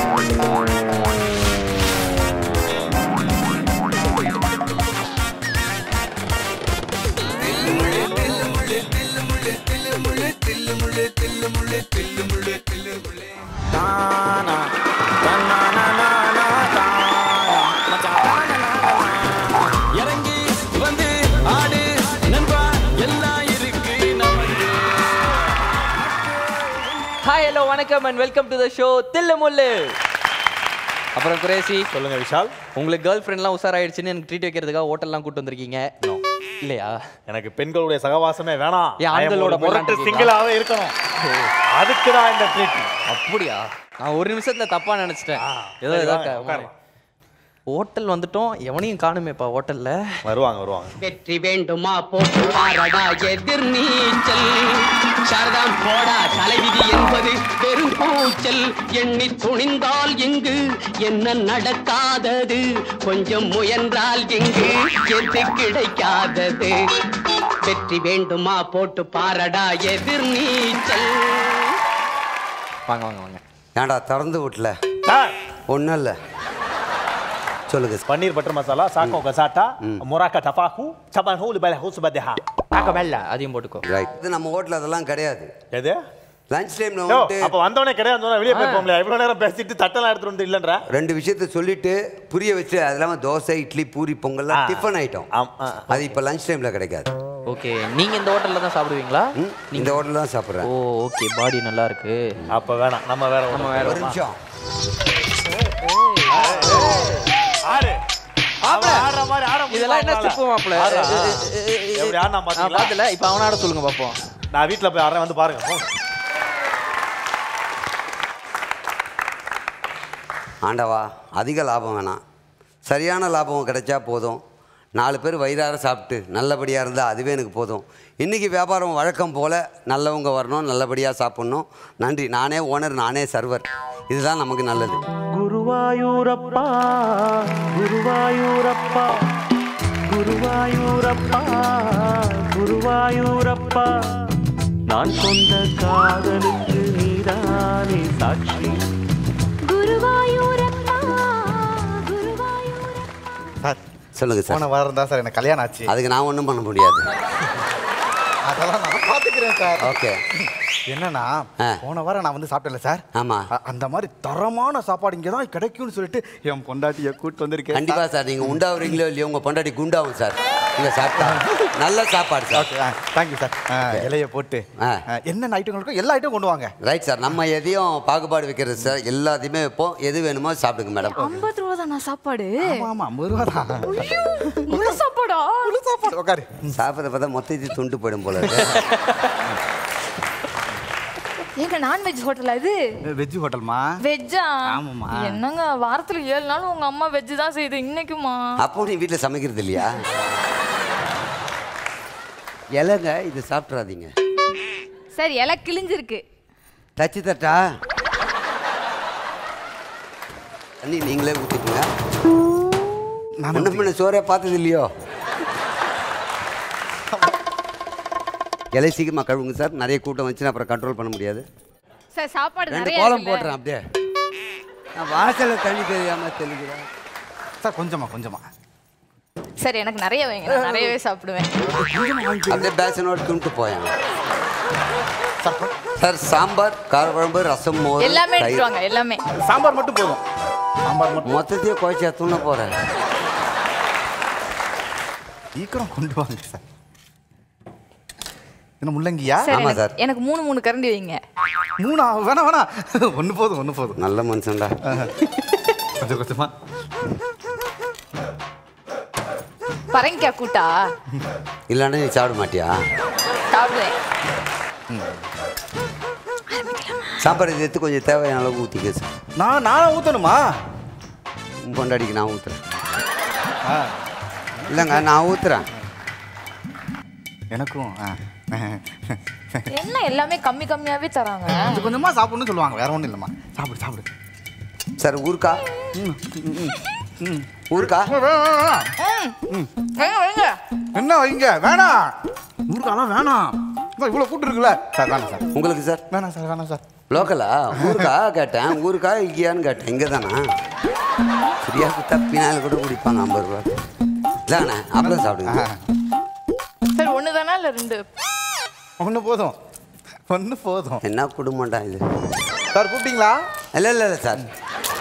இறங்கி வந்து ஆடு நண்பா எல்லாம் இருக்கு நமக்கு ஹாய் ஹலோ வணக்கம் and welcome to the show Thillu Mullu அப்புறம் குரேசி சொல்லுங்க விஷால் உங்களுக்கு கேர்ள் ஃப்ரெண்ட்லாம் உஷாராயிடுச்சுன்னு எனக்கு ட்ரீட் வைக்கிறதுக்காக ஹோட்டல்லாம் கூட்டு வந்திருக்கீங்க இல்லையா எனக்கு பெண்களுடைய சகவாசமே வேணாம் ஏன் I am ஆண்களோட ஒரு முரட்டு போயிடலான்னு சிங்கிளாவே இருக்கணும் அதுக்கு தான் இந்த ட்ரீட் அப்படியா நான் ஒரு நிமிஷத்துல தப்பா நினைச்சிட்டேன் ஏதோ சரி, ஏதோ வாங்க, க- உட்காருங்க. ஹோட்டல் வந்துட்டோம் எவனையும் காணுமேப்பா ஹோட்டல்ல வருவாங்க வருவாங்க வெற்றி வேண்டுமா போட்டு பாரடா எதிர் நீச்சல் சாரதாம் போடா தலைவிதி என்பது பெரும் கூச்சல் எண்ணி துணிந்தால் இங்கு என்ன நடக்காதது கொஞ்சம் முயன்றால் இங்கு எது கிடைக்காதது வெற்றி வேண்டுமா போட்டு பாரடா எதிர் நீச்சல் வாங்க வாங்க வாங்க ஏன்டா திறந்து விட்டல சார் ஒன்றும் இல்லை சொல்லுங்க sir. Paneer butter masala choco cassata முராக்கா தஃபாஹு சபான் ஹூ லிபல் ஹூஸ் பதஹா தாக்கமெல்ல அதையும் போட்டுக்கோ ரைட் இது நம்ம ஹோட்டல் அதெல்லாம் கிடையாது எது லஞ்ச் டைமில் யோ, வந்துட்டு அப்ப வந்தவனே கிடையாது வந்தவனே வெளியே போய் போங்களே இவ்வளவு நேரம் பேசிட்டு தட்டெல்லாம் எடுத்துட்டு வந்து இல்லன்ற ரெண்டு விஷயத்த சொல்லிட்டு புரிய வச்சு அது இல்லாமல் தோசை இட்லி பூரி பொங்கல்லாம் ஆ. டிஃபன் ஐட்டம் ஆம், ஆ, ஆ. அது இப்போ லஞ்ச் டைமில் கிடைக்காது ஓகே நீங்க இந்த ஹோட்டல்ல தான் சாப்பிடுவீங்களா ம், இந்த ஹோட்டல் தான் சாப்பிட்றேன் ஓ ஓகே பாடி நல்லா இருக்கு அப்ப வேணாம் நம்ம வேற நம்ம ஒண்ணு. வேற ஒரு நிமிஷம் ஆடு அவன் ஆடுற மாதிரி ஆட இதெல்லாம் என்ன முடியுமா ஸ்டெப் மாப்ள ஆடுறா. எப்படி ஆடுனா நான் பாத்தீங்களா பாத்துல இப்ப அவனாட சொல்லுங்க பாப்போம் நான் வீட்ல போய் ஆடுறேன் வந்து பாருங்க போங்க. ஆண்டவா அதிக லாபம் வேணாம் சரியான லாபம் கிடைச்சா போதும் நாலு பேர் வயிறார சாப்பிட்டு நல்லபடியாக இருந்தால் அதுவே எனக்கு போதும் இன்றைக்கி வியாபாரம் வழக்கம் போல் நல்லவங்க வரணும் நல்லபடியாக சாப்பிட்ணும் நன்றி நானே ஓனர் நானே சர்வர் இதுதான் நமக்கு நல்லது குருவாயூரப்பா குருவாயூரப்பா குருவாயூரப்பா குருவாயூரப்பா நான் கொண்ட காதலுக்கு நீதானே சாட்சி குருவாயூரப்பா குருவாயூரப்பா சார் சொல்லுங்கள் சார் போன வாரம் தான் சார் எனக்கு கல்யாணம் ஆச்சு அதுக்கு நான் ஒன்றும் பண்ண முடியாது அதெல்லாம் நான் பார்த்துக்கிறேன் சார் ஓகே என்னன்னா ஆ. போன வாரம் நான் வந்து சாப்பிட்டேன்ல சார் ஆமாம் அ- அந்த மாதிரி தரமான சாப்பாடு இங்கே தான் கிடைக்கும்னு சொல்லிட்டு என் பொண்டாட்டியை கூட்டு வந்திருக்கேன் கண்டிப்பாக சார் நீங்கள் உண்டாவுறீங்களோ இல்லையோ உங்கள் பொண்டாட்டி குண்டாகும் சார் நீங்கள் சாப்பிட்டா நல்ல சாப்பாடு சார் ஓகே தேங்க்யூ சார் இலைய போட்டு ஆ. ஆ, என்னென்ன ஐட்டம் இருக்கோ எல்லா ஐட்டம் கொண்டு வாங்க ரைட் சார் நம்ம எதையும் பாகுபாடு வைக்கிறது சார் எல்லாத்தையுமே வைப்போம் எது வேணுமோ சாப்பிடுங்க மேடம் ஐம்பது ரூபா தானா சாப்பாடு ஆமா ஆமா ஐம்பது ரூபா தான் ஐயோ, முழு சாப்பாடா முழு சாப்பாடு உட்காரு சாப்பிட்றத பார்த்தா மொத்தத்தையும் துண்டு போயிடும் போல இருக்கு ஏங்க நான்வெஜ் ஹோட்டலா இது வெஜ் ஹோட்டல்மா வெஜ்ஜா ஆமாம்மா. என்னங்க வாரத்துல ஏழு நாள் உங்க அம்மா வெஜ் தான் செய்யுது இன்னைக்குமா அப்போ நீ வீட்டில் சமைக்கிறது இல்லையா இலைங்க இது சாப்பிட்றாதீங்க சரி இலை கிழிஞ்சிருக்கு தச்சு தட்டா தண்ணி நீங்களே ஊற்றிட்டுங்க ஒன்றும் பண்ண சோறே பார்த்தது இல்லையோ இலை சீக்கிரமாக கழுவுங்க சார் நிறைய கூட்டம் வச்சு அப்புறம் கண்ட்ரோல் பண்ண முடியாது சார் சாப்பாடு ரெண்டு நிறைய கோலம் இருக்குல்ல? போட்டுறேன் அப்படியே நான் வாசலில் தண்ணி தெரியாமல் தெளிக்கிறேன் சார் கொஞ்சமா கொஞ்சமா சரி எனக்கு நிறைய வைங்க நான் நிறையவே சாப்பிடுவேன் அப்படியே பேசனோட துண்டு போயேன் சார் சாம்பார் காரக்குழம்பு ரசம் மோர் எல்லாமே தயிர். எடுத்துட்டு வாங்க எல்லாமே சாம்பார் மட்டும் போதும் சாம்பார் மட்டும் மொத்தத்தையும் குழச்சி துண்ண போகிறேன் சீக்கிரம் கொண்டு வாங்க சார் என்ன முள்ளங்கியா சரி ஆமா எனக்கு- சார். எனக்கு மூணு மூணு கரண்டி வைங்க மூணா வேணாம் வேணாம் ஒன்று போதும் ஒன்று போதும் நல்ல மனுஷன்டா கொஞ்சம் கொஞ்சமா பரங்கிக்காய் கூட்டா இல்லைன்னா நீ சாப்பிட மாட்டியா சாப்பிடுவேன் சாப்பாடு இது எடுத்து கொஞ்சம் தேவையான அளவு ஊற்றிக்க சார் நான் நானா ஊற்றணுமா உன் பொண்டாடிக்கு நான் ஊற்றுறேன் இல்லைங்க நான் ஊற்றுறேன் எனக்கும் ஆ. என்ன எல்லாமே கம்மி கம்மியாவே தராங்க கொஞ்சம் கொஞ்சமா சாப்பிடணும்னு சொல்லுவாங்க வேற ஒன்றும் இல்லைம்மா சாப்பிடு சாப்பிடு சார் ஊருக்கா ஊருக்கா ம். வைங்க வைங்க என்ன வைங்க வேணாம் ஊருக்காலாம் வேணாம் இவ்வளோ கூட்டு இருக்குல்ல சார் வேணாம் சார் உங்களுக்கு சார் வேணாம் சார் வேணாம் சார் லோக்கலா ஊருக்கா கேட்டேன் ஊருக்கா இங்கேயான்னு கேட்டேன் இங்கே தானா சரியா தப்பினால கூட குடிப்பாங்க ஐம்பது ரூபா இதானே அப்புறம் சாப்பிடுங்க சரி ஒன்று தானா இல்லை ரெண்டு ஒன்று போதும் ஒன்று போதும் என்ன குடும்பம்டா இது சார் கூப்பிட்டீங்களா இல்லை இல்லை இல்லை சார்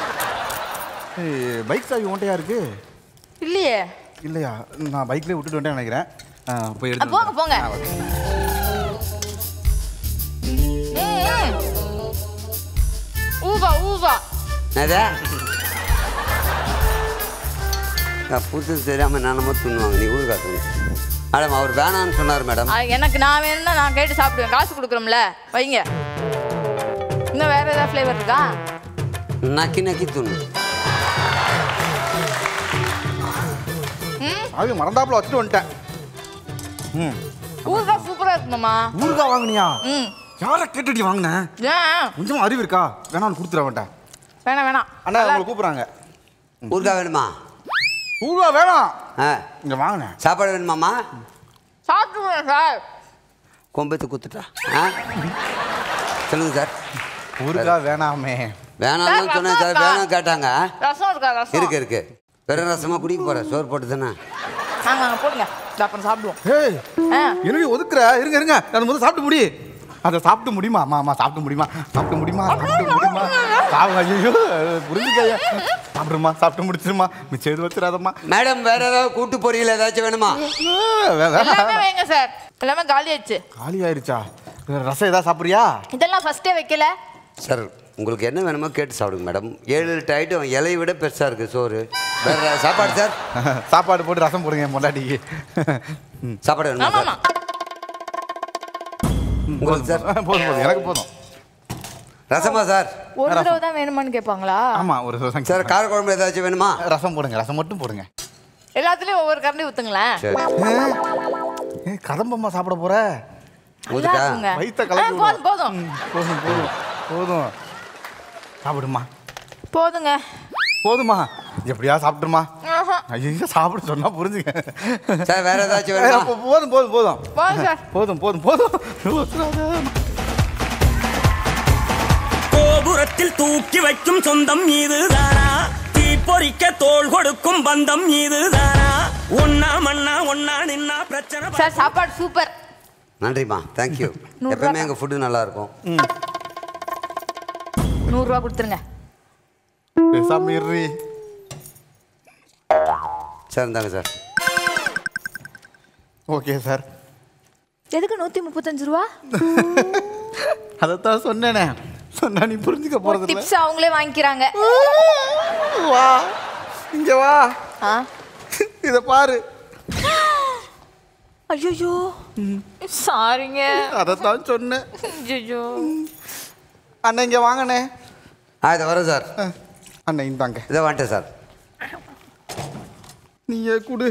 பைக் சாவி ஓட்டையா இருக்கு இல்லையே இல்லையா நான் பைக்லேயே விட்டுட்டு வந்துட்டேன் நினைக்கிறேன் ஆ, போய் ஆ, எடுத்து போங்க போங்க ஆ, ஓகே. ம், ம். ஊவா ஊவா என்னதா புதுசு தெரியாமல் என்னென்னமோ துண்ணுவாங்க நீ ஊருக்கா துணு மேடம் அவர் வேணான்னு சொன்னார் மேடம் ஆ, எனக்கு நான் வேணும்னா நான் கேட்டு சாப்பிடுவேன் காசு கொடுக்குறோம்ல வைங்க இன்னும் வேற ஏதாவது ஃப்ளேவர் இருக்கா நக்கி நக்கி துண்ணு ம் சாவி மறந்தாப்புல வச்சுட்டு வந்துட்டேன் ம் ஊறுகா சூப்பரா இருக்கு மாமா ஊருக்கா வாங்குனியா ம் யாரை கேட்டுடி வாங்கினேன் ஏன் கொஞ்சம் அறிவு இருக்கா வேணாம் கொடுத்துட வேண்டாம் வேணாம் வேணாம் அண்ணா உங்களை கூப்பிட்றாங்க ஊருக்கா வேணுமா ஊருக்கா வேணாம் ஆ இங்கே வாங்கினேன் சாப்பாடு வேணுமாம்மா சாப்பிடுவேன் சார் கொம்பத்து குத்துட்டா ஆ சொல்லுங்க சார் ஊருக்கா வேணாமே வேணாம்னு சொன்னேன் சார் வேணும் கேட்டாங்க ரசம் இருக்கா ரசம் இருக்கு இருக்கு வெறும் ரசமாக குடிக்க போகிறேன் சோறு போட்டு தானே வாங்க வாங்க போடுங்க இதை அப்புறம் சாப்பிடுவோம் ஏய் ஆ என்னடி ஒதுக்குற இருங்க இருங்க அது முதல்ல சாப்பிட்டு முடி அதை சாப்பிட்டு முடியுமா அம்மா அம்மா சாப்பிட்டு முடியுமா சாப்பிட்டு முடியுமா சாப்பிட்டு முடியுமா சாப்பிட ஐயோ புரிஞ்சுக்கையா சாப்பிடுமா சாப்பிட்டு முடிச்சிருமா மிச்சம் எது வச்சிடாதம்மா மேடம் வேற ஏதாவது கூட்டு பொரியல் ஏதாச்சும் வேணுமா எல்லாமே வைங்க சார் எல்லாமே காலி ஆயிடுச்சு காலி ஆயிருச்சா ரசம் ஏதாவது சாப்பிட்றியா இதெல்லாம் ஃபர்ஸ்டே வைக்கல சார் உங்களுக்கு என்ன வேணுமோ கேட்டு சாப்பிடுங்க மேடம் ஏழு எட்டு ஐட்டம் இலையை விட பெருசாக இருக்குது சோறு வேற சாப்பாடு சார் சாப்பாடு போட்டு ரசம் போடுங்க என் பொண்டாட்டிக்கு சாப்பாடு வேணுமா ஆமா சார் ஆமா உங்களுக்கு சார் போதும் போதும் எனக்கு போதும் ரசமா சார் ஒரு தடவை தான் வேணுமான்னு கேட்பாங்களா ஆமா ஒரு ரசம் சார் காரக்குழம்பு ஏதாச்சும் வேணுமா ரசம் போடுங்க ரசம் மட்டும் போடுங்க எல்லாத்துலயும் ஒவ்வொரு கரண்டி ஊத்துங்களேன் சரி ஏ கதம்பம்மா சாப்பிட போற நல்லா ஊத்துட்டா இருக்குங்க. வயித்த ஆ, கலக்கி போதும் போதும் போதும் போதும் போதும் சாப்பிடுமா போதுங்க போதுமா எப்படியா சாப்பிட்டுருமா ஆஹா. ஐயோ சாப்பிட சொன்னா புரிஞ்சுங்க சார் வேற ஏதாச்சும் ஏய், வேணுமா அப்போ போதும் போதும் போதும் போதும் சார் போதும் போதும் போதும் ஊத்துறாத. கோபுரத்தில் தூக்கி வைக்கும் சொந்தம் இதுதானா தீ பொறிக்க தோள் கொடுக்கும் பந்தம் இதுதானா ஒன்னா மண்ணா ஒன்னா நின்னா பிரச்சனை சார் சாப்பாடு சூப்பர் நன்றிம்மா தேங்க்யூ நூறு எப்பவுமே எங்கள் ஃபுட்டு நல்லா இருக்கும் நூறுரூவா கொடுத்துருங்க பேசாம இருறி சார் இந்தாங்க சார் ஓகே சார் எதுக்கு நூத்தி முப்பத்தஞ்சு ரூபா அதைத்தான் சொன்னேனே சொன்னா நீ புரிஞ்சுக்க போறது இல்ல டிப்ஸ் அவங்களே வாங்கிக்கிறாங்க வா இங்க வா ஆ இத பாரு ஐயோ சாரிங்க அதைத்தான் சொன்னேன் ஐயோ அண்ணன் இங்க வாங்கண்ணே ஆ இதை வரேன் சார் அஹ், அண்ணன் இந்தாங்க இதை வந்துட்டேன் சார் நீயே குடு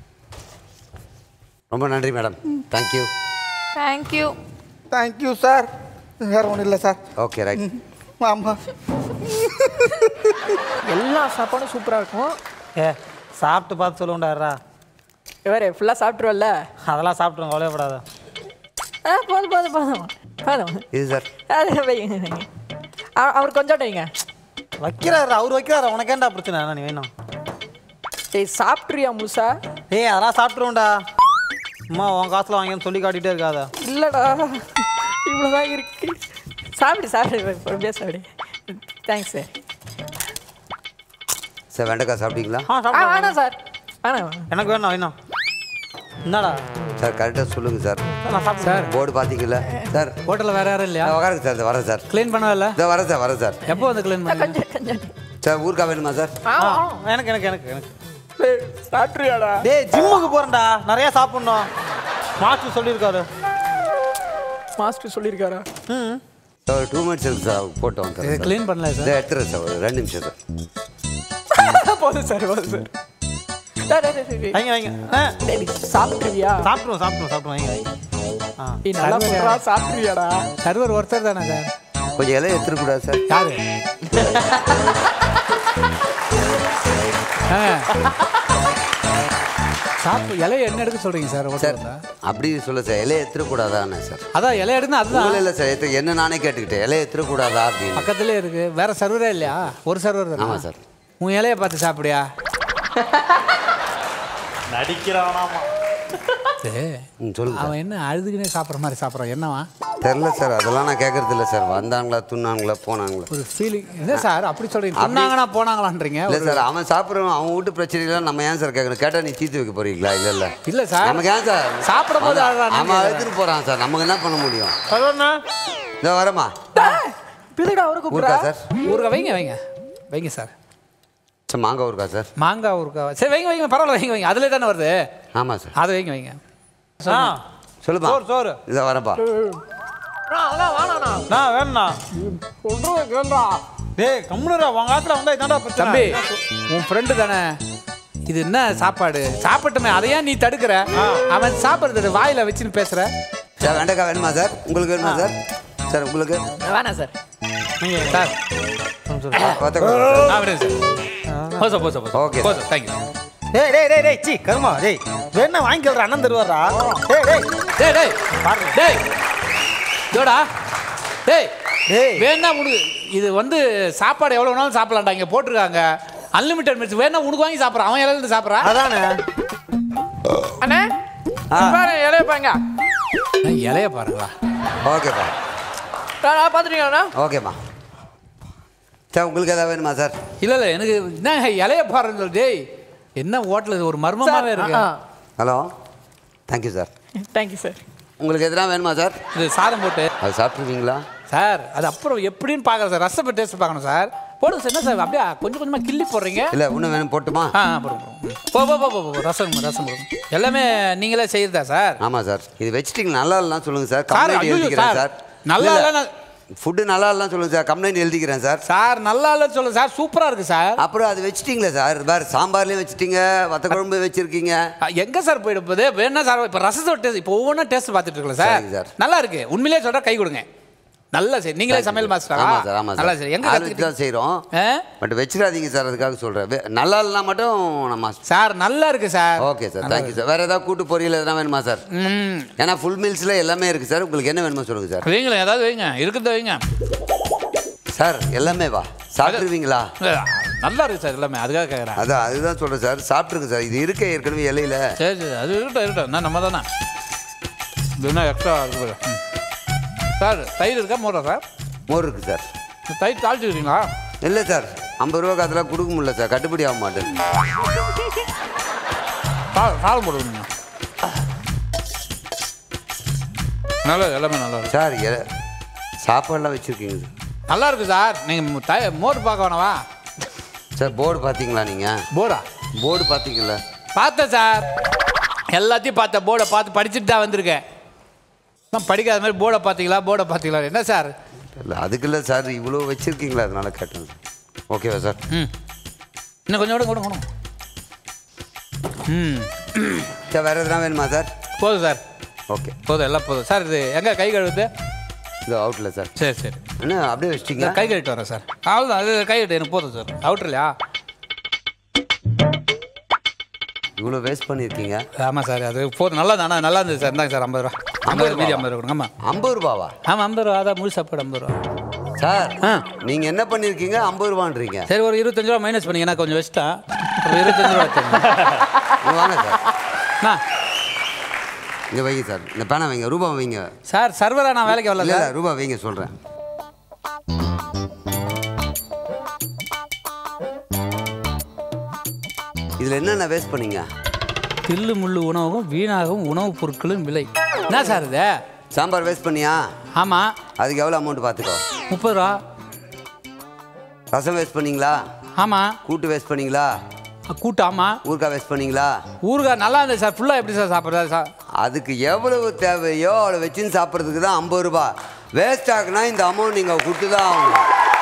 ரொம்ப நன்றி madam thank you thank you thank you sir வேற ஒன்றும் இல்லை சார் ஓகே ரைட் ஆமா எல்லா சாப்பாடும் சூப்பராக இருக்கும் ஏ சாப்பிட்டு பார்த்து சொல்லுண்டாரா வேறு ஃபுல்லாக சாப்பிட்ருவல்ல அதெல்லாம் சாப்பிட்ருங்க கவலையப்படாத ஆ போதும் போதும் போதும் போதும் இது சார் அது வைங்க வைங்க. அவ- அவர் கொஞ்சம் வைங்க வைக்கிறாரு அவர் வைக்கிறாரு உனக்கு ஏன்டா பிரச்சனை என்ன நீ வேணும் ஏய் சாப்பிட்றியா முழுசா ஏய் அதெல்லாம் சாப்பிட்ருவோம்டா அம்மா உன் காசில் வாங்கின்னு சொல்லி காட்டிகிட்டே இருக்காத இல்லைடா இவ்வளோதான் இருக்கு சாப்பிடு சாப்பிடு பொறுமையாக சாப்பிடு தேங்க்ஸ் சார் சார் வெண்டைக்காய் சாப்பிட்டீங்களா ஆ ஆ சாப்பிடு வேணாம் சார் வேணாம் எனக்கு வேணும் வேணும் என்னடா சார் கரெக்டாக சொல்லுங்கள் சார் சார் நான் சாப்பிட்டு சார் போர்டு பார்த்தீங்களா சார் ஹோட்டலில் வேறு யாரும் இல்லையா நான் உட்காருங்க சார் இதோ வரேன் சார் க்ளீன் பண்ணவே இதோ வரேன் சார் வரேன் சார் எப்போ வந்து க்ளீன் பண்ணி கொஞ்சம் கொஞ்சம் சார் ஊருக்கா வேணுமா சார் ஆ ஆ, ஆ. எனக்கு எனக்கு எனக்கு எனக்கு சாப்பிட்றியாடா டேய் ஜிம்முக்கு போகிறேன்டா நிறைய சாப்பிட்ணும் மாஸ்டர் சொல்லியிருக்காரு மாஸ்டர் சொல்லியிருக்காரா ம் சார் ஒரு டூ மினிட்ஸ் இருக்கு சார் போட்டு வந்துடுறேன் சார் க்ளீன் பண்ணல இதை சார் எடுத்துறேன் சார் ஒரு ரெண்டு நிமிஷம் சார் போதும் சார் போதும் சார் டேய், டேய், டேய், டேய். வைங்க வைங்க ஆ டேய், நீ சாப்பிட்ருவியா சாப்பிட்ருவோம் சாப்பிட்ருவோம் சாப்பிட்ருவோம் வைங்க வைங்க ஆ நீ நல்லா சொல்றா சாப்பிட்ருவியாடா சர்வர் ஒருத்தர் தானே சார் கொஞ்சம் இலையை எடுத்துடக்கூடாது சார் யாரு சாப்பிட்டு இலையை என்ன எடுக்க சொல்றீங்க சார் சார் ஹோட்டல்ல அப்படி சொல்ல சார் இலையை எத்திரக்கூடாதான்னு சார் அதான் இலைய எடுத்து அதுதான் உங்களை இல்லை சார் எத்த- என்ன நானே கேட்டுக்கிட்டேன் இலையை எத்திரக்கூடாதா அப்படின்னு பக்கத்துலேயே இருக்கு வேற சர்வரே இல்லையா ஒரு சர்வர் தானே ஆமாம் சார் உன் இலைய பார்த்து சாப்பிடியா நடிக்கிறானாமா ம் சொல்லுங்க சார் அவன் என்ன அழுதுகினே சாப்பிட்ற மாதிரி சாப்பிட்றான் என்னவா தெரில சார் அதெல்லாம் நான் கேட்கறது இல்லை சார் வந்தாங்களா துண்ணாங்களா போனாங்களா ஒரு ஃபீலிங் என்ன சார் அப்படி சொல்றீங்க சொன்னாங்கன்னா போனாங்களான்றீங்க இல்லை ஒரு- சார் அவன் சாப்பிட்றவன் அவன் வீட்டு பிரச்சனைலாம் நம்ம ஏன் சார் கேட்கணும் கேட்டால் நீ தீர்த்து வைக்க போறீங்களா இல்லை இல்லை இல்ல சார் நமக்கு ஏன் சார் சாப்பிடும் போது அவன் அழுறான்னு அவன் அழுத்துட்டு போகிறான் சார் நமக்கு என்ன பண்ண முடியும் அதாண்ணா இதோ வரமா பிதுடா அவரு ஊருக்கா கூப்பிடுறா சார் ஊறுகாய் வைங்க வைங்க வைங்க சார் சார் மாங்காய் ஊருக்கா சார் மாங்காய் ஊறுகாய் சரி வைங்க வைங்க பரவாயில்ல வைங்க வைங்க அதிலே தானே வருது ஆமாம் சார் அதை வைங்க வைங்க ஆ சொல்லுப்பா சோறு சோறு இதோ வரப்பா அதெல்லாம் வேணாண்ணா நான் வேணுண்ணா சொல்றத கேளுடா டேய் கம்முனுடா உங்க ஆத்துல வந்தா இதான்டா பிரச்சனை தம்பி உன் ஃப்ரெண்டு தானே இது என்ன சாப்பாடு சாப்பிட்டுமே அதை ஏன் நீ தடுக்கிற அவன் சாப்பிட்றது வாயில வச்சுன்னு பேசுற சார் வெண்டைக்காய் வேணுமா சார் உங்களுக்கு வேணுமா சார் சார் உங்களுக்கு வேணாம் சார் நீங்க சார் வத்தக்குழம்பு சார். நான் வரேன் சார் போசா போசா போசா Okay, போசா தேங்க்யூ டேய் டேய் டேய் டேய் சி கருமா டேய் வேணா வாங்கிக்கல்ற அண்ணன் தருவாரா டேய் டேய் டேய் டேய் டேய் ஜோடா டேய் டேய் வேணா உனக்கு இது வந்து சாப்பாடு எவ்வளோ வேணாலும் சாப்பிடலாம்டா இங்கே போட்டிருக்காங்க அன்லிமிட்டட் மிட்ஸ் வேணா உனக்கு வாங்கி சாப்பிட்றான் அவன் இலையில சாப்பிட்றான் அதானே அண்ணே பாரு இலைய பாருங்க இலைய பாருங்களா ஓகேப்பா பாத்துட்டீங்கண்ணா ஓகேம்மா சார் உங்களுக்கு எதாவது வேணுமா சார் இல்ல இல்ல எனக்கு என்ன இலைய பாருங்க சொல்லு. டேய் என்ன ஹோட்டல் ஒரு மர்மமாவே இருக்கு hello thank you sir thank you sir உங்களுக்கு எதனா வேணுமா சார் இது சாதம் போட்டு அது சாப்பிட்ருவீங்களா சார் அது அப்புறம் எப்படின்னு பார்க்கறேன் சார் ரசப்பை டேஸ்ட் பார்க்கணும் சார் போடுங்க சார் என்ன சார் அப்படியே கொஞ்சம் கொஞ்சமா கிள்ளி போடுறீங்க இல்லை இன்னும் வேணும் போட்டுமா ஆ ஆ, போடுங்க போடுங்க. போ போ போ போ, போ ரசம் ரசம் போடுங்க எல்லாமே நீங்களே செய்யறதா சார் ஆமாம் சார் இது வச்சுட்டீங்க நல்லா இல்லைனா சொல்லுங்கள் சார் சார், கம்ப்ளைண்ட் ஐயோ, எழுதிக்கிறேன் சார். சார் நல்லா இல்லைன்னா- ஃபுட்டு நல்லா இல்லைனா சொல்லுங்கள் சார் கம்ப்ளைண்ட் எழுதிக்கிறேன் சார் சார் நல்லா இல்லைன்னு சொல்லுங்க சார் சூப்பரா இருக்கு சார் அப்புறம் அது வச்சுட்டீங்களே சார் வேறு சாம்பார்லேயும் வச்சுட்டீங்க வத்த குழம்பு வச்சுருக்கீங்க ஆ, எங்க சார் போயிட போகுது வேணா சார் இப்போ ரசத்தோட டேஸ்ட் இப்போ ஒவ்வொன்றும் டேஸ்ட் பார்த்துட்டு இருக்கல சார் சரிங்க சார். நல்லா இருக்கு உண்மையிலேயே சொல்ற கை கொடுங்க நல்லா சரி நீங்களே சமையல் மாஸ்டரா ஆமாம் சார் ஆமாம் நல்லா சார் சரி எங்க ஆள் வச்சு கத்துக்கிட்டீங்க தான் செய்கிறோம் ஆ? பட் வச்சிடாதீங்க சார் அதுக்காக சொல்கிறேன் நல்லா இல்லைனா மட்டும் நம்ம சார் நல்லா இருக்கு sir okay sir thank you sir வேறு ஏதாவது கூட்டு பொரியல் எதனா வேணுமா சார் ம் ஏன்னா ஃபுல் மீல்ஸில் எல்லாமே இருக்குது சார் உங்களுக்கு என்ன வேணுமோ சொல்லுங்கள் சார் வைங்களேன் ஏதாவது வைங்க இருக்கிறத வைங்க சார் எல்லாமே வா சாப்பிட்ருவீங்களா இல்ல, நல்லா இருக்கு சார் எல்லாமே அதுக்காக கேட்குறேன் அதான் அதுதான் சொல்கிறேன் சார் சாப்பிட்ருங்க சார் இது இருக்க ஏற்கனவே இலையில சரி சரி அது இருக்கட்டும் இருக்கட்டும் என்ன நம்ம தானே இது என்ன எக்ஸ்ட்ரா இருக்கு பாரு. ம். சார் தயிர் இருக்கா மோரா சார் மோர் இருக்குது சார் இந்த தயிர் தாளிச்சுக்கிறீங்களா இல்லை சார் ஐம்பது ரூபா அதெல்லாம் கொடுக்க முடியல சார் கட்டுப்படி ஆக மாட்டேன் சாதம் சாதம் போடுவீங்க நல்லா எல்லாமே நல்லா இருக்கு சார் எ- சாப்பாடுலாம் வச்சுருக்கீங்க சார் நல்லா இருக்கு சார் நீங்கள் த மோர் பார்க்க வேணவா சார் போர்டு பார்த்தீங்களா நீங்கள் போரா போர்டு பார்த்தீங்களா பார்த்தேன் சார் எல்லாத்தையும் பார்த்தேன் போர்டை பார்த்து படிச்சுட்டு தான் வந்திருக்கேன் நான் படிக்காத மாதிரி போர்டை பார்த்தீங்களா போர்டை பார்த்தீங்களா என்ன சார் இல்லை அதுக்கு இல்லை சார் இவ்வளோ வச்சுருக்கீங்களா அதனால கேட்டேன் சார் ஓகேவா சார் ம் இன்னும் கொஞ்சம் கூட கொடுங்க கொடுங்க ம் சார் வேறு எதனா வேணுமா சார் போதும் சார் ஓகே போதும் எல்லாம் போதும் சார் இது எங்கே கை கழுவுது இது அவுட்டில் சார் சரி சரி என்ன அப்படியே வச்சிட்டீங்க இந்த கை கழுவிட்டு வரேன் சார் அவ்வளோதான் அது கை கழுவிட்டு எனக்கு போதும் சார் அவுட்ரு இல்லையா இவ்வளோ வேஸ்ட் பண்ணியிருக்கீங்க ஆமாம் சார் அது போதும் நல்லா தானே நல்லா இருந்தது சார் இந்தாங்க சார் ஐம்பது ரூபா ஐம்பது மீதி ஐம்பது ரூபா கொடுங்க ஆமாம் ஐம்பது ரூபாவா ஆமாம் ஐம்பது ரூபா அதான் முழு சாப்பாடு ஐம்பது ரூபா சார் ஆ நீங்கள் என்ன பண்ணியிருக்கீங்க ஐம்பது ரூபான்றீங்க சரி ஒரு இருபத்தஞ்சு ரூபா மைனஸ் பண்ணிங்கன்னா கொஞ்சம் வச்சுட்டேன் ஒரு இருபத்தஞ்சு ரூபா எடுத்துக்கங்க. இங்க வாங்க சார் அண்ணா இங்கே வைங்க சார் இந்த பேனா வைங்க ரூபா வைங்க சார் சர்வரா நான் வேலைக்கு வரல இல்லை சார் ரூபா வைங்க சொல்கிறேன் இதில் என்னென்ன வேஸ்ட் பண்ணீங்க தில்லு முள்ளு உணவும் வீணாகும் உணவுப் பொருட்களின் விலை என்ன சார் இது சாம்பார் வேஸ்ட் பண்ணியா ஆமாம் அதுக்கு எவ்வளோ அமௌண்ட் பார்த்துக்கோ முப்பது ரூபா ரசம் வேஸ்ட் பண்ணீங்களா ஆமாம் கூட்டு வேஸ்ட் பண்ணீங்களா கூட்டு ஆமாம் ஊறுகாய் வேஸ்ட் பண்ணீங்களா ஊறுகாய் நல்லா இருந்தது சார் ஃபுல்லாக எப்படி சார் சாப்பிட்றது சார் அதுக்கு எவ்வளவு தேவையோ அவ்வளோ வச்சுன்னு சாப்பிட்றதுக்கு தான் ஐம்பது ரூபா வேஸ்ட் ஆகுனா இந்த அமௌண்ட் நீங்கள் கொடுத்து தான் ஆகணும்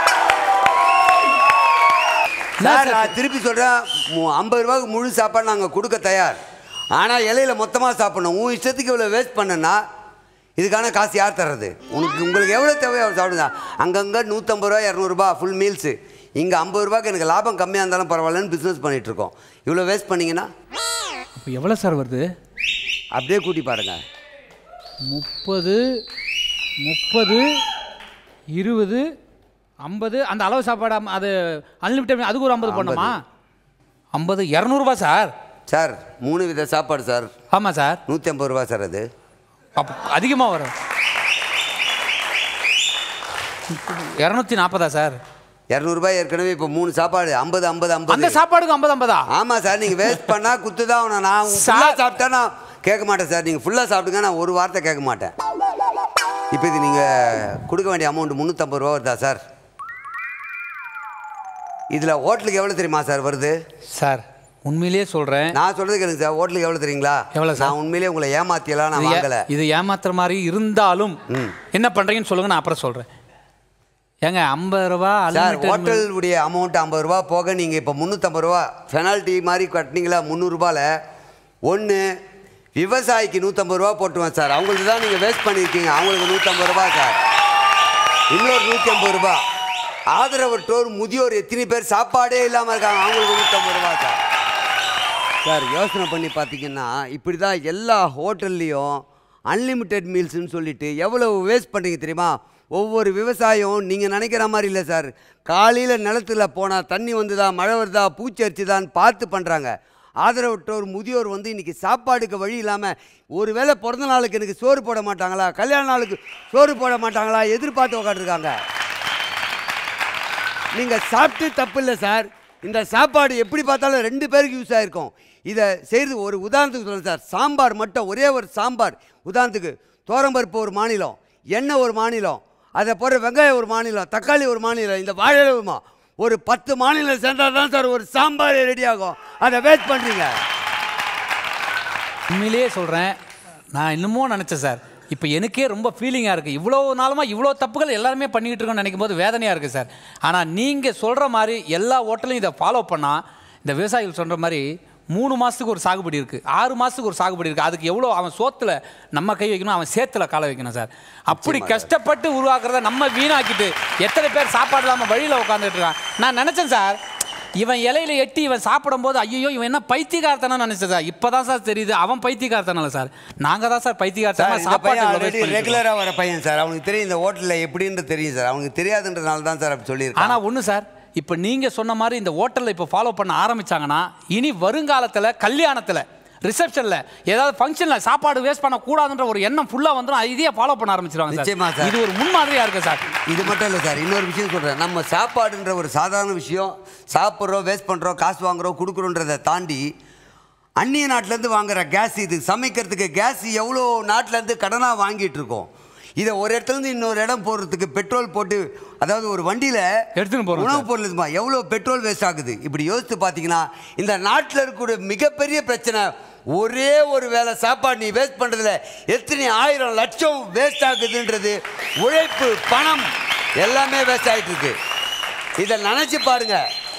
சார் நான் திருப்பி சொல்கிறேன் ஐம்பது ரூபாய்க்கு முழு சாப்பாடு நாங்கள் கொடுக்க தயார் ஆனால் இலையில மொத்தமாக சாப்பிடணும் உன் இஷ்டத்துக்கு இவ்வளோ வேஸ்ட் பண்ணனா இதுக்கான காசு யார் தர்றது உனக்கு உங்களுக்கு எவ்வளோ தேவையோ அவ்வளோ சாப்பிடுங்க அங்கங்கே நூற்றம்பது ரூபா இரநூறுபா ஃபுல் மீல்ஸு இங்கே ஐம்பது ரூபாய்க்கு எனக்கு லாபம் கம்மியாக இருந்தாலும் பரவாயில்லன்னு பிஸ்னஸ் பண்ணிகிட்ருக்கோம் இவ்வளோ வேஸ்ட் பண்ணீங்கன்னா எவ்வளோ சார் வருது அப்படியே கூட்டி பாருங்க முப்பது முப்பது இருபது ஐம்பது அந்த அளவு சாப்பாடு அம்- அது அன்லிமிட்டட் அதுக்கு ஒரு ஐம்பது போடணுமா ஐம்பது இரநூறுபா சார் சார் மூணு வித சாப்பாடு சார் ஆமாம் சார் நூற்றி ஐம்பது ரூபா சார் அது அப்போ அதிகமாக வரும் இரநூத்தி நாற்பதா சார் இரநூறுபா ஏற்கனவே இப்போ மூணு சாப்பாடு ஐம்பது ஐம்பது அந்த ஐம்பது சாப்பாடுக்கு ஐம்பது ஐம்பதா ஆமாம் சார் நீங்கள் வேஸ்ட் பண்ணால் குத்து தான் ஆகணும் நான் ஃபுல்லாக சாப்பிட்டா நான் கேட்க மாட்டேன் சார் நீங்கள் ஃபுல்லாக சாப்பிடுங்க நான் ஒரு வார்த்தை கேட்க மாட்டேன் இப்போ இது நீங்கள் கொடுக்க வேண்டிய அமௌண்ட் முந்நூற்றம்பது ரூபா வருதா சார் இதில் ஹோட்டலுக்கு எவ்வளோ தெரியுமா சார் வருது சார் உண்மையிலேயே சொல்கிறேன் நான் சொல்றது கேளுங்க சார் ஹோட்டலுக்கு எவ்வளோ தெரியுங்களா எவ்வளோ சார் நான் உண்மையிலேயே உங்களை ஏமாத்தியெல்லாம் நான் இது ஏ- வாங்கலை இது ஏமாத்துற மாதிரி இருந்தாலும் என்ன பண்ணுறீங்கன்னு சொல்லுங்க நான் அப்புறம் சொல்கிறேன் ஏங்க ஐம்பது ரூபா சார் unlimited meal- ஹோட்டலுடைய அமௌண்ட் ஐம்பது ரூபா போக நீங்கள் இப்போ முந்நூற்றம்பது ரூபா பெனால்ட்டி மாதிரி கட்டினீங்களா முந்நூறுரூபாவில் ஒன்று விவசாயிக்கு நூற்றம்பது ரூபா போட்டுருவேன் சார் அவங்களுக்கு தான் நீங்கள் வேஸ்ட் பண்ணியிருக்கீங்க அவங்களுக்கு நூற்றம்பது ரூபா சார் இன்னொரு நூற்றி ஐம்பது ரூபா ஆதரவற்றோர் முதியோர் எத்தனை பேர் சாப்பாடே இல்லாமல் இருக்காங்க அவங்களுக்கு நூற்றம்பது ரூபா சார் சார் யோசனை பண்ணி பார்த்தீங்கன்னா இப்படி தான் எல்லா ஹோட்டல்லையும் அன்லிமிட்டெட் மீல்ஸ்னு சொல்லிட்டு எவ்வளவு வேஸ்ட் பண்ணுறீங்க தெரியுமா ஒவ்வொரு விவசாயம் நீங்கள் நினைக்கிற மாதிரி இல்லை சார் காலையில் நிலத்துல போனால் தண்ணி வந்துதா மழை வருதா பூச்சி அரிச்சுதான்னு பார்த்து பண்ணுறாங்க ஆதரவற்றோர் முதியோர் வந்து இன்றைக்கி சாப்பாடுக்கு வழி இல்லாமல் ஒரு வேளை பிறந்த நாளுக்கு எனக்கு சோறு போட மாட்டாங்களா கல்யாண நாளுக்கு சோறு போட மாட்டாங்களா எதிர்பார்த்து உட்காந்துருக்காங்க நீங்கள் சாப்பிட்டு தப்பு இல்லை சார் இந்த சாப்பாடு எப்படி பார்த்தாலும் ரெண்டு பேருக்கு யூஸ் ஆகிருக்கும் இதை செய்கிறது ஒரு உதாரணத்துக்கு சொல்லுங்கள் சார் சாம்பார் மட்டும் ஒரே ஒரு சாம்பார் உதாரணத்துக்கு தோரம்பருப்பு ஒரு மாநிலம் எண்ணெய் ஒரு மாநிலம் அதை போகிற வெங்காயம் ஒரு மாநிலம் தக்காளி ஒரு மாநிலம் இந்த வாழைமா ஒரு பத்து மாநிலம் சேர்ந்தால் தான் சார் ஒரு சாம்பார் ரெடி ஆகும் அதை வேஸ்ட் பண்ணுறீங்க உண்மையிலேயே சொல்கிறேன் நான் இன்னமும் நினச்சேன் சார் இப்போ எனக்கே ரொம்ப ஃபீலிங்காக இருக்குது இவ்வளோ நாளுமா இவ்வளோ தப்புகள் எல்லாருமே பண்ணிக்கிட்டு இருக்கோம்னு நினைக்கும் போது வேதனையாக இருக்குது சார் ஆனால் நீங்கள் சொல்கிற மாதிரி எல்லா ஹோட்டலையும் இதை ஃபாலோ பண்ணால் இந்த விவசாயிகள் சொல்கிற மாதிரி மூணு மாதத்துக்கு ஒரு சாகுபடி இருக்குது ஆறு மாதத்துக்கு ஒரு சாகுபடி இருக்குது அதுக்கு எவ்வளோ அவன் சோத்தில் நம்ம கை வைக்கணும் அவன் சேத்துல காலை வைக்கணும் சார் அப்படி கஷ்டப்பட்டு உருவாக்குறத நம்ம வீணாக்கிட்டு எத்தனை பேர் சாப்பாடு இல்லாமல் வழியில் உட்காந்துட்டு இருக்கான் நான் நினச்சேன் சார் இவன் இலையில எட்டி இவன் சாப்பிடும்போது ஐயோ இவன் என்ன பைத்தியக்காரத்தனம் நினைச்சது சார் இப்பதான் சார் தெரியுது அவன் பைத்தியக்காரத்தனால சார் நாங்க தான் சார் சார் பைத்தியக்காரத்தனமா இந்த சாப்பாடு பையன் இவ்வளவு waste ஆல்ரெடி பண்ணிட்டு இருக்கோம். ரெகுலராக வர பையன் சார் அவனுக்கு தெரியும் இந்த ஹோட்டலில் எப்படின்னு தெரியும் சார் அவனுக்கு தெரியாதுன்றனால தான் சார் அப்படி சொல்லியிருக்கான் ஆனா ஒண்ணு சார் இப்போ நீங்க சொன்ன மாதிரி இந்த ஹோட்டல்ல இப்போ ஃபாலோ பண்ண ஆரம்பிச்சாங்கன்னா இனி வருங்காலத்துல கல்யாணத்துல ரிசப்ஷன்ல ஏதாவது ஃபங்க்ஷன்ல சாப்பாடு வேஸ்ட் பண்ண கூடாதுன்ற ஒரு எண்ணம் ஃபுல்லா வந்துடும் இதையே ஃபாலோ பண்ண ஆரம்பிச்சிருவாங்க நிச்சயமா சார் சார். இது ஒரு முன்மாதிரியா இருக்கு சார் இது மட்டும் இல்லை சார் இன்னொரு விஷயம் சொல்கிறேன் நம்ம சாப்பாடுன்ற ஒரு சாதாரண விஷயம் சாப்பிட்றோம் வேஸ்ட் பண்ணுறோம் காசு வாங்குறோம் கொடுக்குறோன்றதை தாண்டி அந்நிய நாட்டிலேருந்து வாங்குற கேஸ் இது சமைக்கிறதுக்கு கேஸ் எவ்வளோ நாட்டிலேருந்து கடனாக வாங்கிட்டு இருக்கோம் இதை ஒரு இடத்துலேருந்து இன்னொரு இடம் போடுறதுக்கு பெட்ரோல் போட்டு அதாவது ஒரு வண்டியில் எடுத்துன்னு போறோம் உணவுப் பொருள் இதுமா எவ்வளோ பெட்ரோல் வேஸ்ட் ஆகுது இப்படி யோசித்து பார்த்தீங்கன்னா இந்த நாட்டில் இருக்கக்கூடிய மிகப்பெரிய பிரச்சனை ஒரே ஒரு வேளை சாப்பாடு நீ வேஸ்ட் பண்ணுறதுல எத்தனை ஆயிரம் லட்சம் வேஸ்ட் ஆகுதுன்றது உழைப்பு பணம் எல்லாமே வேஸ்ட் ஆகிட்டு இருக்கு இதை நினச்சி பாருங்க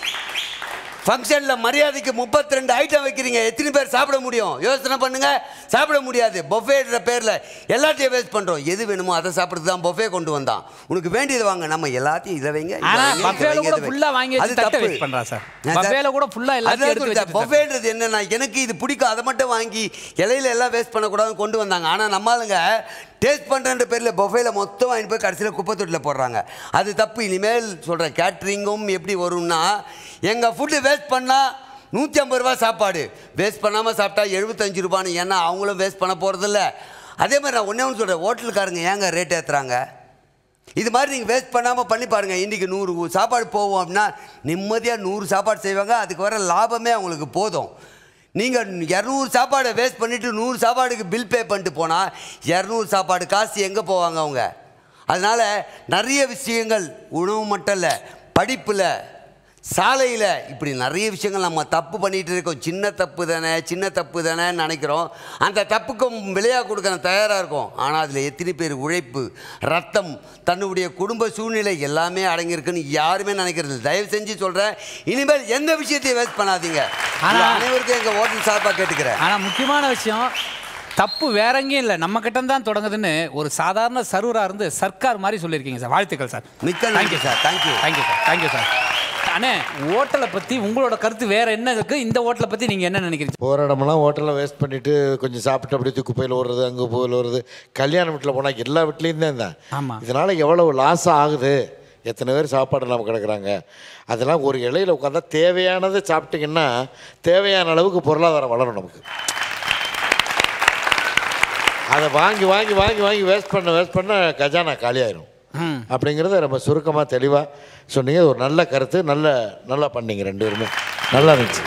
ஃபங்க்ஷனில் மரியாதைக்கு முப்பத்தி ரெண்டு ஐட்டம் வைக்கிறீங்க எத்தனை பேர் சாப்பிட முடியும் யோசனை பண்ணுங்க சாப்பிட முடியாது பொஃபேன்ற பேரில் எல்லாத்தையும் வேஸ்ட் பண்ணுறோம் எது வேணுமோ அதை சாப்பிட்றது தான் பொஃபே கொண்டு வந்தான் உனக்கு வேண்டியது வாங்க நம்ம எல்லாத்தையும் இதை வைங்க இதை ஆனா வைங்க, இதை பஃபேல வைங்க, கூட இதை வைங்க. ஃபுல்லா வாங்கி அது வச்சு தட்டை தப்பு. வேஸ்ட் பண்றா சார் ஏன் சார்? பஃபேல கூட ஃபுல்லா எல்லாத்தையும் அதான் எடுத்து சொல்றேன். வச்சுட்டு buffetன்றது என்னன்னா எனக்கு இது பிடிக்கும் அதை மட்டும் வாங்கி இலையில எல்லாம் வேஸ்ட் பண்ணக்கூடாதுன்னு கொண்டு வந்தாங்க ஆனால் நம்மளுங்க டேஸ்ட் பண்ணுறன்ற பேரில் பொஃபேல மொத்தம் வாங்கி போய் கடைசியில் குப்பை தொட்டியில் போடுறாங்க அது தப்பு இனிமேல் சொல்கிறேன் கேட்ரிங்கும் எப்படி வரும்னா எங்கள் ஃபுட்டு வேஸ்ட் பண்ணால் நூற்றி ஐம்பது ரூபா சாப்பாடு வேஸ்ட் பண்ணாமல் சாப்பிட்டா எழுபத்தஞ்சு ரூபான்னு ஏன்னா அவங்களும் வேஸ்ட் பண்ண போகிறதில்ல அதே மாதிரி நான் ஒன்றே ஒன்று சொல்கிறேன் ஹோட்டலுக்காரங்க ஏங்க ரேட் ஏற்றுறாங்க இது மாதிரி நீங்கள் வேஸ்ட் பண்ணாமல் பண்ணி பாருங்கள் இன்றைக்கி நூறு சாப்பாடு போவோம் அப்படின்னா நிம்மதியாக நூறு சாப்பாடு செய்வாங்க அதுக்கு வர லாபமே அவங்களுக்கு போதும் நீங்கள் இரநூறு சாப்பாடை வேஸ்ட் பண்ணிவிட்டு நூறு சாப்பாடுக்கு பில் பே பண்ணிட்டு போனால் இரநூறு சாப்பாடு காசு எங்கே போவாங்க அவங்க அதனால் நிறைய விஷயங்கள் உணவு மட்டும் இல்லை படிப்பில் சாலையில் இப்படி நிறைய விஷயங்கள் நம்ம தப்பு பண்ணிகிட்டு இருக்கோம் சின்ன தப்பு தானே சின்ன தப்பு தானே நினைக்கிறோம் அந்த தப்புக்கும் விலையாக கொடுக்க தயாராக இருக்கும் ஆனால் அதில் எத்தனை பேர் உழைப்பு ரத்தம் தன்னுடைய குடும்ப சூழ்நிலை எல்லாமே அடங்கியிருக்குன்னு யாருமே நினைக்கிறது இல்லை. தயவு செஞ்சு சொல்கிறேன் இனிமேல் எந்த விஷயத்தையும் வேஸ்ட் பண்ணாதீங்க ஆனா- இது அனைவருக்கும் எங்கள் ஹோட்டல் சார்பாக கேட்டுக்கிறேன் ஆனா முக்கியமான விஷயம் தப்பு வேற எங்கேயும் இல்லை நம்ம கிட்ட தான் தொடங்குதுன்னு ஒரு சாதாரண சர்வரா இருந்து சர்க்கார் மாதிரி சொல்லியிருக்கீங்க சார் வாழ்த்துக்கள் சார் மிக்க நன்றி sir thank you thank you sir thank you sir அண்ணே ஹோட்டலை பத்தி உங்களோட கருத்து வேற என்ன இருக்கு இந்த ஹோட்டலை பத்தி நீங்க என்ன நினைக்கிறீங்க போகிற இடமெல்லாம் ஹோட்டலில் வேஸ்ட் பண்ணிவிட்டு கொஞ்சம் சாப்பிட்டு அப்படியே தூக்கி குப்பையில் ஓடுறது அங்கே போயில் ஓடுறது கல்யாண வீட்டில் போனால் எல்லா வீட்லேயும் தான் தான் ஆமா. இதனால் எவ்வளவு லாஸ் ஆகுது எத்தனை பேர் சாப்பாடு இல்லாமல் கிடக்குறாங்க அதெல்லாம் ஒரு இலையில் உட்காந்தா தேவையானதை சாப்பிட்டிங்கன்னா தேவையான அளவுக்கு பொருளாதாரம் வளரும் நமக்கு அதை வாங்கி வாங்கி வாங்கி வாங்கி வேஸ்ட் பண்ண வேஸ்ட் பண்ண கஜானா காலியாயிரும் அப்படிங்கிறத ரொம்ப சுருக்கமாக தெளிவாக சொன்னீங்க ஒரு நல்ல கருத்து நல்ல நல்லா பண்ணீங்க ரெண்டு பேருமே நல்லா இருந்துச்சு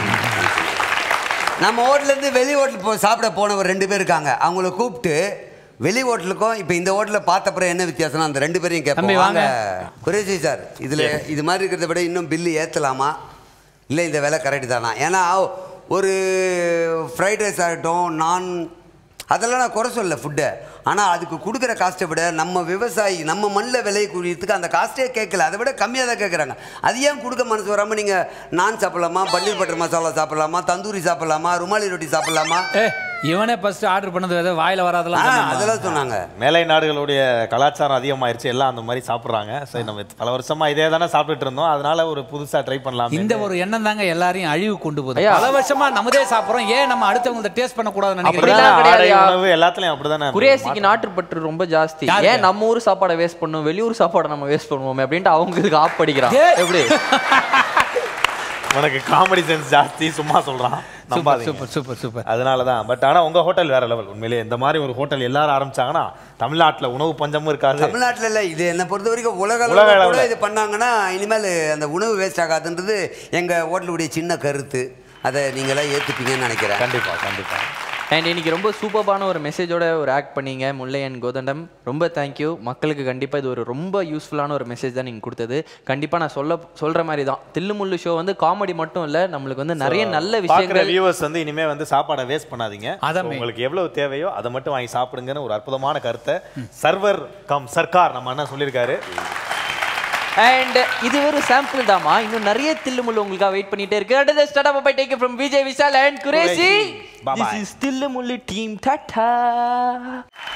நம்ம ஹோட்டலேருந்து வெளி ஹோட்டல் போ சாப்பிட போனவர் ரெண்டு பேர் இருக்காங்க அவங்கள கூப்பிட்டு வெளி ஹோட்டலுக்கும் இப்போ இந்த ஹோட்டலில் பார்த்தப்பறம் என்ன வித்தியாசம்னா அந்த ரெண்டு பேரையும் கேட்போம் தம்பி, வாங்க. வாங்க குரேஷி சார் இதில் இது மாதிரி இருக்கிறத விட இன்னும் பில்லு ஏற்றலாமா இல்லை இந்த விலை கரெக்டு தானா ஏன்னா ஒரு ஃப்ரைட் ரைஸ் ஆகட்டும் நான் அதெல்லாம் நான் குறை சொல்லல ஃபுட்டை ஆனால் அதுக்கு கொடுக்குற காஸ்ட்டை விட நம்ம விவசாயி நம்ம மண்ணில் விலை கூடியதுக்கு அந்த காஸ்ட்டே கேட்கல அதை விட கம்மியாக தான் கேட்குறாங்க அது ஏன் கொடுக்க மனசு வராமல் நீங்கள் நான் சாப்பிடலாமா பன்னீர் பட்டர் மசாலா சாப்பிடலாமா தந்தூரி சாப்பிடலாமா ருமாலி ரொட்டி சாப்பிடலாமா ஏ இவனே ஃபர்ஸ்ட் ஆர்டர் பண்ணது ஏதோ வாயில வராதெல்லாம் ஆ, சொன்னாங்க. அதெல்லாம் சொன்னாங்க மேலை நாடுகளுடைய கலாச்சாரம் அதிகமாயிருச்சு எல்லாம் அந்த மாதிரி சாப்பிட்றாங்க சரி நம்ம பல வருஷமா இதே தானே சாப்பிட்டுட்டு இருந்தோம் அதனால ஒரு புதுசா ட்ரை பண்ணலாம் இந்த ஒரு எண்ணம் தாங்க எல்லாரையும் அழிவு கொண்டு போகுது ஐயா. பல வருஷமா நம்மதே சாப்பிடுறோம் ஏன் நம்ம அடுத்தவங்கள்ட்ட டேஸ்ட் பண்ண கூடாதுன்னு அப்படிலாம் நினைக்கிறீங்க கிடையாது. ஆடை உணவு எல்லாத்துலயும் அப்படிதானே குரேசிக்கு நாட்டுப்பற்று ரொம்ப ஜாஸ்தி யாருக்கு? ஏன் நம்ம ஊர் சாப்பாடை வேஸ்ட் பண்ணும் வெளியூர் சாப்பாடை நம்ம வேஸ்ட் பண்ணுவோமே அப்படின்ட்டு அவங்களுக்கு ஆப் படிக்கிறான் ஏய். எப்படி உனக்கு காமெடி சென்ஸ் ஜாஸ்தி சும்மா சொல்றான் சூப்பர் நம்பாதீங்க சூப்பர் சூப்பர் சூப்பர் அதனால தான் பட் ஆனா உங்க ஹோட்டல் வேற லெவல் உண்மையிலேயே இந்த மாதிரி ஒரு ஹோட்டல் எல்லாரும் ஆரம்பிச்சாங்கன்னா தமிழ்நாட்டுல உணவு பஞ்சமும் இருக்காது தமிழ்நாட்டில் இல்லை இது என்னை பொறுத்த வரைக்கும் உலக உலக அளவில் கூட அளவுல. இது பண்ணாங்கன்னா இனிமேல் அந்த உணவு வேஸ்ட் ஆகாதுன்றது எங்கள் ஹோட்டலுடைய சின்ன கருத்து அதை நீங்களாம் ஏற்றுப்பீங்கன்னு நினைக்கிறேன் கண்டிப்பா கண்டிப்பா அண்ட் இன்னைக்கு ரொம்ப சூப்பர்பான ஒரு மெசேஜோட ஒரு ஆக்ட் பண்ணீங்க முல்லை அண்ட் கோதண்டம் ரொம்ப தேங்க்யூ மக்களுக்கு கண்டிப்பாக இது ஒரு ரொம்ப யூஸ்ஃபுல்லான ஒரு மெசேஜ் தான் நீங்கள் கொடுத்தது கண்டிப்பாக நான் சொல்ல சொல்கிற மாதிரி தான் தில்லுமுள்ளு ஷோ வந்து காமெடி மட்டும் இல்லை நம்மளுக்கு வந்து நிறைய நல்ல பார்க்குற விஷயங்கள் வியூவர்ஸ் வந்து இனிமே வந்து சாப்பாடை வேஸ்ட் பண்ணாதீங்க அதான் So, உங்களுக்கு எவ்வளவு தேவையோ அதை மட்டும் வாங்கி சாப்பிடுங்கன்னு ஒரு அற்புதமான கருத்தை சர்வர் கம் சர்க்கார் நம்ம அண்ணன் சொல்லியிருக்காரு அண்ட் இது ஒரு சாம்பிள் தாமா இன்னும் நிறைய தில்லுமுள்ளு உங்களுக்காக வெயிட் பண்ணிட்டே இருக்கு அடுத்த start up bye take from Vijay Vishal and Qureshi Bye-bye. This is Thillumullu team Tata